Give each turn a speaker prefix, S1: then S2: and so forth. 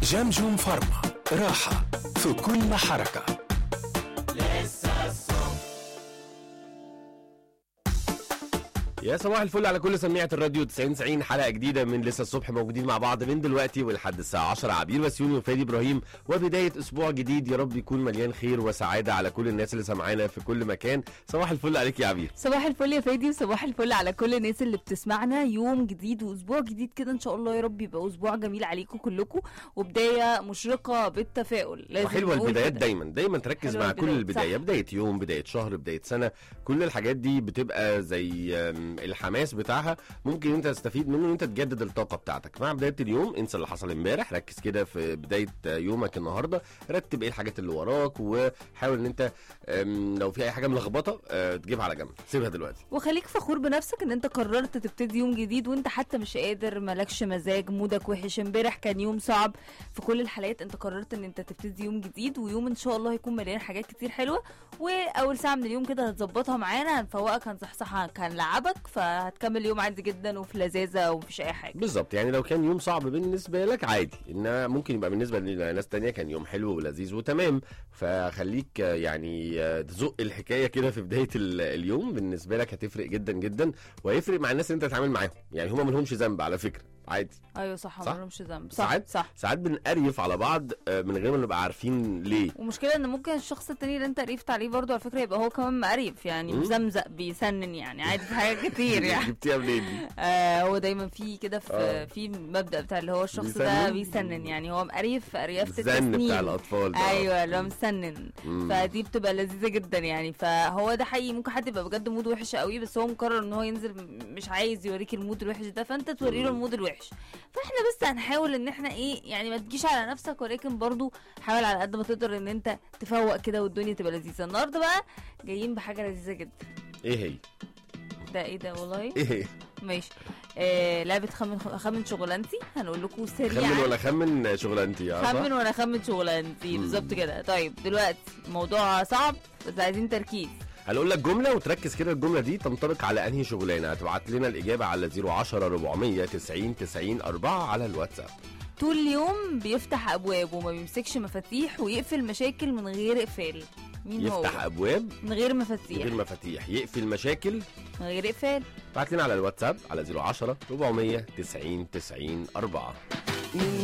S1: جمجم فارما راحة في كل حركة
S2: يا صباح الفل على كل سميعة الراديو 90 90 حلقة جديدة من لسه الصبح موجودين مع بعض من دلوقتي ولحد الساعة 10 عبير بسيوني وفادي إبراهيم وبداية أسبوع جديد يا رب يكون مليان خير وسعادة على كل الناس اللي سامعانا في كل مكان صباح الفل عليك يا عبير
S3: صباح الفل يا فادي وصباح الفل على كل الناس اللي بتسمعنا يوم جديد واسبوع جديد كده ان شاء الله يا رب يبقى اسبوع جميل عليكم كلكم وبدايه مشرقه بالتفاؤل لازم
S2: وحلوة
S3: نقول
S2: البدايات
S3: كده.
S2: دايما دايما تركز
S3: حلوة
S2: مع كل
S3: البدايات،
S2: البداية
S3: صح.
S2: بداية يوم بداية شهر بداية سنة كل الحاجات دي بتبقى زي أم، الحماس بتاعها ممكن انت تستفيد منه ان انت تجدد الطاقة بتاعتك مع بداية اليوم انسى اللي حصل امبارح ركز كده في بداية يومك النهاردة رتب ايه الحاجات اللي وراك وحاول ان انت أم، لو في اي حاجة ملخبطة أه، تجيبها على جنب سيبها دلوقتي
S3: وخليك فخور بنفسك ان انت قررت تبتدي يوم جديد وانت حتى مش قادر مالكش مزاج مودك وحش امبارح كان يوم صعب في كل الحالات انت قررت ان انت تبتدي يوم جديد ويوم ان شاء الله هيكون مليان حاجات كتير حلوه واول ساعه من اليوم كده هتظبطها معانا هنفوقك هنصحصحك هنلعبك فهتكمل يوم عادي جدا وفي لذاذه ومفيش اي حاجه
S2: بالظبط يعني لو كان يوم صعب بالنسبه لك عادي انما ممكن يبقى بالنسبه لناس تانية كان يوم حلو ولذيذ وتمام فخليك آه، يعني آه، تزق الحكايه كده في بدايه ال- اليوم بالنسبه لك هتفرق جدا جدا وهيفرق مع الناس اللي انت تتعامل معاهم يعني هم مالهمش ذنب على فكره عادي
S3: ايوه صح
S2: صح؟
S3: ما لهمش ذنب صح
S2: ساعات
S3: صح
S2: ساعات بنقريف على بعض آه، من غير ما نبقى عارفين ليه
S3: ومشكلة ان ممكن الشخص التاني اللي انت قريفت عليه برضه على فكرة يبقى هو كمان مقريف يعني
S2: مم.
S3: مزمزق بيسنن يعني عادي في حاجات كتير يعني
S2: جبتيها منين دي
S3: آه هو دايما في كده في
S2: آه.
S3: في مبدأ بتاع اللي هو الشخص ده
S2: بيسنن؟
S3: بيسنن يعني هو مقريف قريفة
S2: الزن
S3: التسنين
S2: بتاع الاطفال ده
S3: ايوه اللي هو مسنن
S2: مم.
S3: فدي بتبقى لذيذه جدا يعني فهو ده حقيقي ممكن حد يبقى بجد موده وحش قوي بس هو مقرر ان هو ينزل م- مش عايز يوريك المود الوحش ده فانت توري له
S2: مم.
S3: المود الوحش فاحنا بس هنحاول ان احنا ايه يعني ما تجيش على نفسك ولكن برضو حاول على قد ما تقدر ان انت تفوق كده والدنيا تبقى لذيذه النهارده بقى جايين بحاجه لذيذه جدا
S2: ايه هي
S3: ده ايه ده والله
S2: ايه هي
S3: ماشي آه لعبه خمن خمن شغلانتي هنقول لكم
S2: خمن
S3: سريعا
S2: ولا خمن شغلانتي عارفة؟
S3: خمن وانا اخمن شغلانتي
S2: مم.
S3: بالظبط كده طيب دلوقتي الموضوع صعب بس عايزين تركيز
S2: هنقول لك جملة وتركز كده الجملة دي تنطبق على أنهي شغلانة هتبعت لنا الإجابة على 010 400 90 90 4 على الواتساب
S3: طول اليوم بيفتح ابواب وما بيمسكش مفاتيح ويقفل مشاكل من غير اقفال مين
S2: يفتح
S3: هو
S2: أبواب
S3: من غير
S2: من
S3: مفاتيح
S2: غير مفاتيح يقفل مشاكل
S3: من غير اقفال
S2: بعت لنا على الواتساب على 010 400 90 90 4